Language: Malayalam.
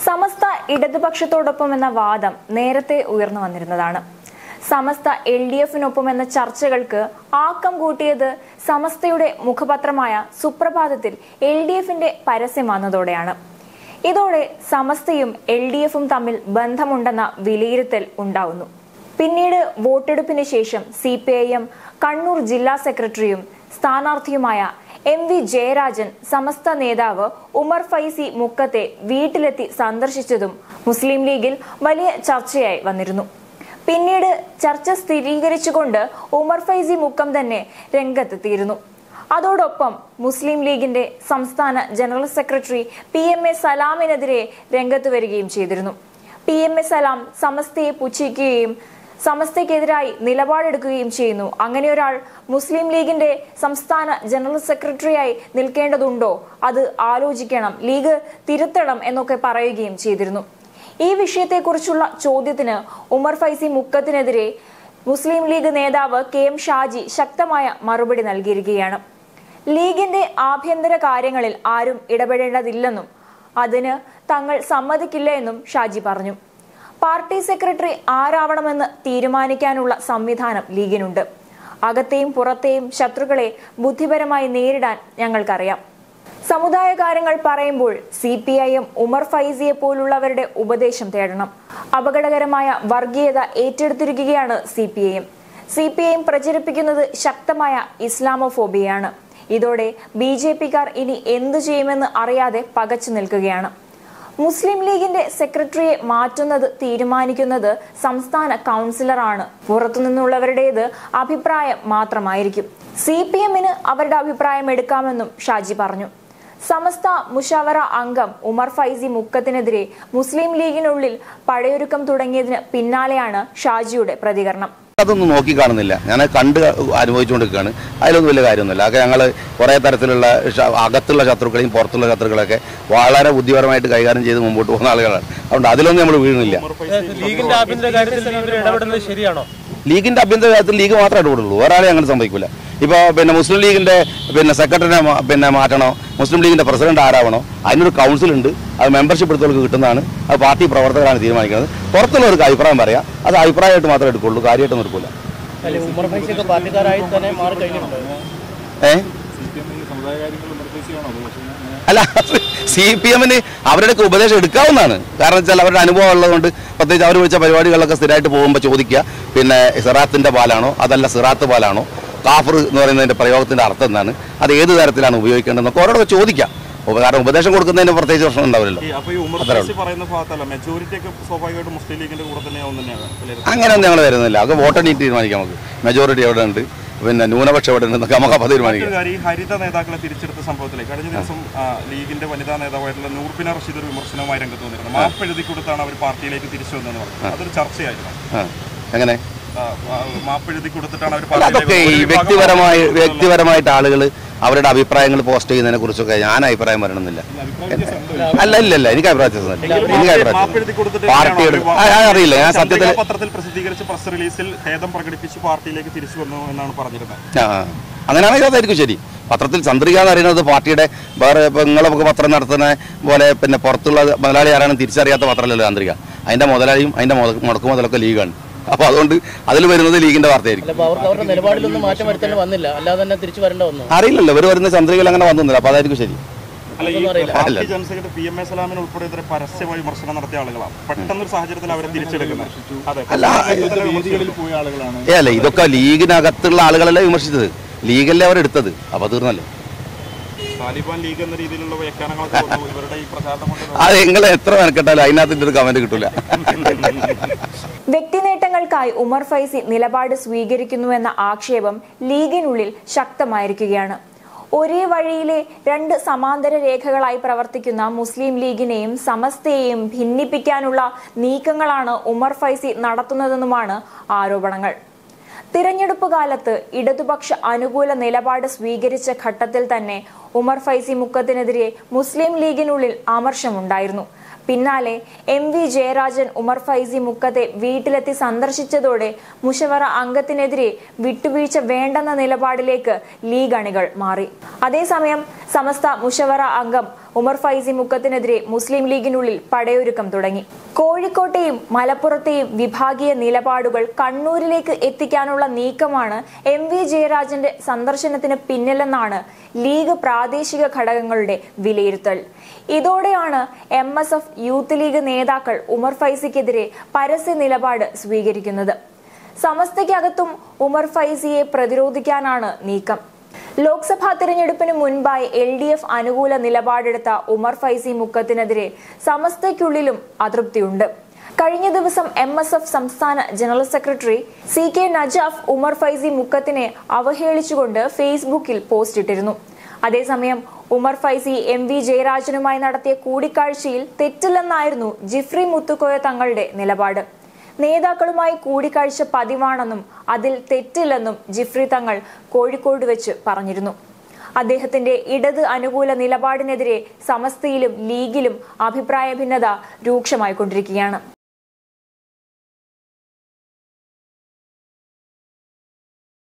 സമസ്ത ഇടതുപക്ഷത്തോടൊപ്പം എന്ന വാദം നേരത്തെ ഉയർന്നു വന്നിരുന്നതാണ് സമസ്ത എൽ ഡി എഫിനൊപ്പം എന്ന ചർച്ചകൾക്ക് ആക്കം കൂട്ടിയത് സമസ്തയുടെ മുഖപത്രമായ സുപ്രഭാതത്തിൽ എൽ ഡി എഫിന്റെ പരസ്യം വന്നതോടെയാണ് ഇതോടെ സമസ്തയും എൽ ഡി എഫും തമ്മിൽ ബന്ധമുണ്ടെന്ന വിലയിരുത്തൽ ഉണ്ടാവുന്നു പിന്നീട് വോട്ടെടുപ്പിന് ശേഷം C P I M Kannur ജില്ലാ സെക്രട്ടറിയും സ്ഥാനാർത്ഥിയുമായ എം വി ജയരാജൻ സമസ്ത നേതാവ് ഉമർ ഫൈസി മുക്കത്തെ വീട്ടിലെത്തി സന്ദർശിച്ചതും മുസ്ലിം ലീഗിൽ വലിയ ചർച്ചയായി വന്നിരുന്നു പിന്നീട് ചർച്ച സ്ഥിരീകരിച്ചുകൊണ്ട് ഉമർ ഫൈസി മുക്കം തന്നെ രംഗത്തെത്തിയിരുന്നു അതോടൊപ്പം മുസ്ലിം ലീഗിന്റെ സംസ്ഥാന general secretary P M A സലാമിനെതിരെ രംഗത്ത് വരികയും ചെയ്തിരുന്നു പി എം എ സലാം സമസ്തയെ പുച്ഛിക്കുകയും സമസ്തയ്ക്കെതിരായി നിലപാടെടുക്കുകയും ചെയ്യുന്നു അങ്ങനെ ഒരാൾ മുസ്ലിം ലീഗിന്റെ സംസ്ഥാന ജനറൽ സെക്രട്ടറിയായി നിൽക്കേണ്ടതുണ്ടോ അത് ആലോചിക്കണം ലീഗ് തിരുത്തണം എന്നൊക്കെ പറയുകയും ചെയ്തിരുന്നു ഈ വിഷയത്തെക്കുറിച്ചുള്ള ചോദ്യത്തിന് ഉമർ ഫൈസി മുക്കത്തിനെതിരെ മുസ്ലിം ലീഗ് നേതാവ് കെ എം ഷാജി ശക്തമായ മറുപടി നൽകിയിരിക്കുകയാണ് ലീഗിന്റെ ആഭ്യന്തര കാര്യങ്ങളിൽ ആരും ഇടപെടേണ്ടതില്ലെന്നും അതിന് തങ്ങൾ സമ്മതിക്കില്ല എന്നും ഷാജി പറഞ്ഞു പാർട്ടി സെക്രട്ടറി ആരാവണമെന്ന് തീരുമാനിക്കാനുള്ള സംവിധാനം ലീഗിനുണ്ട് അകത്തെയും പുറത്തെയും ശത്രുക്കളെ ബുദ്ധിപരമായി നേരിടാൻ ഞങ്ങൾക്കറിയാം സമുദായ കാര്യങ്ങൾ പറയുമ്പോൾ C P I M Umar ഫൈസിയെ പോലുള്ളവരുടെ ഉപദേശം തേടണം അപകടകരമായ വർഗീയത ഏറ്റെടുത്തിരിക്കുകയാണ് C P I M C P I M പ്രചരിപ്പിക്കുന്നത് ശക്തമായ ഇസ്ലാമോഫോബിയയാണ് ഇതോടെ ബി ജെ പിക്കാർ ഇനി എന്തു ചെയ്യുമെന്ന് അറിയാതെ പകച്ചു നിൽക്കുകയാണ് മുസ്ലിം ലീഗിന്റെ സെക്രട്ടറിയെ മാറ്റുന്നത് തീരുമാനിക്കുന്നത് സംസ്ഥാന കൗൺസിലറാണ് പുറത്തുനിന്നുള്ളവരുടേത് അഭിപ്രായം മാത്രമായിരിക്കും സി പി എമ്മിന് അവരുടെ അഭിപ്രായം എടുക്കാമെന്നും ഷാജി പറഞ്ഞു സമസ്ത മുഷാവറ അംഗം ഉമർ ഫൈസി മുക്കത്തിനെതിരെ മുസ്ലിം ലീഗിനുള്ളിൽ പടയൊരുക്കം തുടങ്ങിയതിന് പിന്നാലെയാണ് ഷാജിയുടെ പ്രതികരണം അതൊന്നും നോക്കി കാണുന്നില്ല ഞാൻ കണ്ട് അനുഭവിച്ചുകൊണ്ടിരിക്കുകയാണ് അതിലൊന്നും വലിയ കാര്യമൊന്നുമില്ല അതൊക്കെ ഞങ്ങൾ കുറേ തരത്തിലുള്ള ശ- അകത്തുള്ള ശത്രുക്കളെയും പുറത്തുള്ള ശത്രുക്കളെയൊക്കെ വളരെ ബുദ്ധിപരമായിട്ട് കൈകാര്യം ചെയ്ത് മുമ്പോട്ട് പോകുന്ന ആളുകളാണ് അതുകൊണ്ട് അതിലൊന്നും നമ്മൾ വീഴുന്നില്ല ലീഗിന്റെ ആഭ്യന്തര കാര്യത്തിൽ ഇവർ ഇടപെടുന്നത് ശരിയാണോ ലീഗിന്റെ ആഭ്യന്തര കാര്യത്തിൽ ലീഗ് മാത്രമേ ഇടപെടുള്ളൂ വേറെ ആളെ അങ്ങനെ സംഭവിക്കില്ല ഇപ്പോൾ പിന്നെ മുസ്ലിം ലീഗിന്റെ പിന്നെ സെക്രട്ടറിനെ മാ- പിന്നെ മാറ്റണോ മുസ്ലിം ലീഗിന്റെ പ്രസിഡന്റ് ആരാവണോ അതിനൊരു കൗൺസിൽ ഉണ്ട് അത് മെമ്പർഷിപ്പ് എടുത്തവർക്ക് കിട്ടുന്നതാണ് അത് പാർട്ടി പ്രവർത്തകരാണ് തീരുമാനിക്കുന്നത് പുറത്തുള്ളവർക്ക് അഭിപ്രായം പറയാം അത് അഭിപ്രായമായിട്ട് മാത്രമേ എടുക്കുള്ളൂ കാര്യമായിട്ടൊന്നും എടുക്കില്ല അല്ലെ ഉമർ ഫൈസിയൊക്കെ പാർട്ടിക്കാരായി തന്നെ മാറി കഴിഞ്ഞിട്ടുണ്ട് ഏഹ് അല്ല സി പി എമ്മിന് അവരുടെ ഉപദേശം എടുക്കാവുന്നതാണ് കാരണം വെച്ചാൽ അവരുടെ അനുഭവം ഉള്ളതുകൊണ്ട് പ്രത്യേകിച്ച് അവർ വിളിച്ച പരിപാടികളിലൊക്കെ സ്ഥിരമായിട്ട് പോകുമ്പോൾ ചോദിക്കുക പിന്നെ സിറാത്തിന്റെ പാലാണോ അതല്ല സിറാത്ത് പാലാണോ കാഫർ എന്ന് പറയുന്നതിന്റെ പ്രയോഗത്തിന്റെ അർത്ഥം എന്താണ് അത് ഏത് തരത്തിലാണ് ഉപയോഗിക്കേണ്ടതെന്നൊക്കെ അവരോട് ചോദിക്കാം ഉപ- കാരണം ഉപദേശം കൊടുക്കുന്നതിന് പ്രത്യേകിച്ച് പ്രശ്നം ഉണ്ടാവില്ലല്ലോ ഈ അപ്പൊ ഈ ഉമർ അത്രേ ഫൈസി പറയുന്ന ഭാഗത്തല്ല മെജോറിറ്റി ഒക്കെ സ്വാഭാവികമായിട്ട് മുസ്ലിം ലീഗിന്റെ കൂടെ തന്നെയാവും തന്നെയാണ് വിലയിരുത്തുന്നത്. അങ്ങനെയൊന്നും ഞങ്ങൾ വരുന്നില്ല അത് വോട്ടെണ്ണീറ്റ് തീരുമാനിക്കാം നമുക്ക് മെജോറിറ്റി എവിടെ ഉണ്ട് പിന്നെ ന്യൂനപക്ഷം എവിടെ ഉണ്ട് എന്നൊക്കെ നമുക്ക് അപ്പോൾ തീരുമാനിക്കാം മറ്റൊരു കാര്യം, ഈ ഹരിത നേതാക്കളെ തിരിച്ചെടുത്ത സംഭവത്തിലെ കഴിഞ്ഞ ദിവസം ആ, ലീഗിന്റെ വനിതാ നേതാവായിട്ടുള്ള നൂർബിന റഷീദ് ഒരു വിമർശനവുമായി രംഗത്ത് വന്നിരുന്നു മാപ്പ് എഴുതി കൊടുത്താണ് അവർ പാർട്ടിയിലേക്ക് തിരിച്ചു വന്നതെന്ന് പറഞ്ഞു അതൊരു ചർച്ചയായിരുന്നു ആ എങ്ങനെ ആ, ആ, മാപ്പ് എഴുതി കൊടുത്തിട്ടാണ് അവർ അല്ല, അതൊക്കെ ഈ ഒരു വിഭാഗം വ്യക്തിപരമായി ആളുകൾ വ്യക്തിപരമായിട്ട് ആളുകൾ അവരുടെ അഭിപ്രായങ്ങൾ പോസ്റ്റ് ചെയ്യുന്നതിനെ കുറിച്ചൊക്കെ ഞാൻ അഭിപ്രായം പറയണമെന്നില്ല അല്ല ഇല്ല ഇല്ല എനിക്ക് അഭിപ്രായ വ്യത്യാസമൊന്നുമില്ല. എനിക്ക് അഭിപ്രായ മാപ്പ് എഴുതി കൊടുത്തിട്ട് പാർട്ടിയുടെ തന്നെയാണോ ആ, അവർ ആ, അറിയില്ല ഞാൻ സത്യത്തിൽ ചന്ദ്രിക പത്രത്തിൽ പ്രസിദ്ധീകരിച്ച പ്രസ് റിലീസിൽ ഖേദം പ്രകടിപ്പിച്ച് പാർട്ടിയിലേക്ക് തിരിച്ചു വന്നു എന്നാണ് പറഞ്ഞിരുന്നത് ആ അങ്ങനെയാണെങ്കിൽ അതായിരിക്കും ശരി പത്രത്തിൽ ചന്ദ്രിക എന്ന് പറയുന്നത് പാർട്ടിയുടെ വേറെ ഇപ്പം നിങ്ങളൊക്കെ പത്രം നടത്തുന്ന പോലെ പിന്നെ പുറത്തുള്ള മുതലാളി ആരാണെന്ന് തിരിച്ചറിയാത്ത പത്രമല്ലല്ലോ ചന്ദ്രിക അതിന്റെ മുതലാളിയും അതിന്റെ മുതൽ- മുടക്ക് മുതലൊക്കെ ലീഗാണ് അപ്പോൾ അതുകൊണ്ട് അതിൽ വരുന്നത് ലീഗിന്റെ വാർത്തയായിരിക്കും അല്ല അവർക്ക് അവരുടെ നിലപാടിലൊന്നും മാറ്റം വരുത്തേണ്ടി വന്നില്ല അല്ലാതെ തന്നെ തിരിച്ചു വരേണ്ട വന്നു അറിയില്ലല്ലോ ഇവർ വരുന്ന ചന്ദ്രികയിൽ അങ്ങനെ വന്നില്ല അപ്പോൾ അതായിരിക്കും ശരി അല്ല ഈ അതൊന്നും അറിയില്ല. Party general secretary P M A സലാമിന് ഉൾപ്പെടെ ഇത്ര പരസ്യമായി വിമർശനം നടത്തിയ ആളുകളാണ് പെട്ടെന്നൊരു സാഹചര്യത്തിൽ അവരെ തിരിച്ചെടുക്കുന്നത് അതെ അല്ല വേദികളിൽ പോയ ആളുകളാണ് ഏ അല്ല ഇതൊക്കെ ലീഗിനകത്തുള്ള ആളുകളല്ലേ വിമർശിച്ചത് ലീഗല്ലേ അവരെടുത്തത് അപ്പോൾ തീർന്നല്ലോ താലിബാൻ ലീഗ് എന്ന രീതിയിലുള്ള വ്യാഖ്യാനങ്ങളൊക്കെ വന്നു ഇവരുടെ ഈ പ്രചാരണം കൊണ്ട് അത് നിങ്ങൾ എത്ര മെനക്കെട്ടാലും അതിനകത്തിൻ്റെ ഒരു കമന്റ് കിട്ടൂല വ്യക്തിനേട്ടങ്ങൾക്കായി ഉമർ ഫൈസി നിലപാട് സ്വീകരിക്കുന്നുവെന്ന ആക്ഷേപം ലീഗിനുള്ളിൽ ശക്തമായിരിക്കുകയാണ് ഒരേ വഴിയിലെ രണ്ട് സമാന്തര രേഖകളായി പ്രവർത്തിക്കുന്ന മുസ്ലിം ലീഗിനെയും സമസ്തയെയും ഭിന്നിപ്പിക്കാനുള്ള നീക്കങ്ങളാണ് ഉമർ ഫൈസി നടത്തുന്നതെന്നുമാണ് ആരോപണങ്ങൾ തിരഞ്ഞെടുപ്പ് കാലത്ത് ഇടതുപക്ഷ അനുകൂല നിലപാട് സ്വീകരിച്ച ഘട്ടത്തിൽ തന്നെ ഉമർ ഫൈസി മുക്കത്തിനെതിരെ മുസ്ലിം ലീഗിനുള്ളിൽ അമർഷമുണ്ടായിരുന്നു പിന്നാലെ എം വി ജയരാജൻ ഉമർ ഫൈസി മുക്കത്തെ വീട്ടിലെത്തി സന്ദർശിച്ചതോടെ മുഷവറ അംഗത്തിനെതിരെ വിട്ടുവീഴ്ച വേണ്ടെന്ന നിലപാടിലേക്ക് ലീഗ് അണികൾ മാറി അതേസമയം സമസ്ത മുഷവറ അംഗം ഉമർ ഫൈസി മുക്കത്തിനെതിരെ മുസ്ലിം ലീഗിനുള്ളിൽ പടയൊരുക്കം തുടങ്ങി കോഴിക്കോട്ടെയും മലപ്പുറത്തെയും വിഭാഗീയ നിലപാടുകൾ കണ്ണൂരിലേക്ക് എത്തിക്കാനുള്ള നീക്കമാണ് എം വി ജയരാജന്റെ സന്ദർശനത്തിന് പിന്നിലെന്നാണ് ലീഗ് പ്രാദേശിക ഘടകങ്ങളുടെ വിലയിരുത്തൽ ഇതോടെയാണ് M S F Youth League നേതാക്കൾ ഉമർ ഫൈസിക്കെതിരെ പരസ്യ നിലപാട് സ്വീകരിക്കുന്നത് സമസ്തയ്ക്കകത്തും ഉമർ ഫൈസിയെ പ്രതിരോധിക്കാനാണ് നീക്കം ലോക്സഭാ തിരഞ്ഞെടുപ്പിന് മുൻപായി എൽ ഡി എഫ് അനുകൂല നിലപാടെടുത്ത ഉമർ ഫൈസി മുക്കത്തിനെതിരെ സമസ്തയ്ക്കുള്ളിലും അതൃപ്തിയുണ്ട് കഴിഞ്ഞ ദിവസം എം എസ് എഫ് സംസ്ഥാന general secretary C K Najaf Umar Faizy മുക്കത്തിനെ അവഹേളിച്ചുകൊണ്ട് ഫേസ്ബുക്കിൽ പോസ്റ്റ് ഇട്ടിരുന്നു അതേസമയം ഉമർ ഫൈസി എം വി ജയരാജനുമായി നടത്തിയ കൂടിക്കാഴ്ചയിൽ തെറ്റില്ലെന്നായിരുന്നു ജിഫ്രി മുത്തുക്കോയ തങ്ങളുടെ നിലപാട് നേതാക്കളുമായി കൂടിക്കാഴ്ച പതിവാണെന്നും അതിൽ തെറ്റില്ലെന്നും ജിഫ്രി തങ്ങൾ കോഴിക്കോട് വെച്ച് പറഞ്ഞിരുന്നു അദ്ദേഹത്തിന്റെ ഇടത് അനുകൂല നിലപാടിനെതിരെ സമസ്തയിലും ലീഗിലും അഭിപ്രായ ഭിന്നത രൂക്ഷമായിക്കൊണ്ടിരിക്കുകയാണ്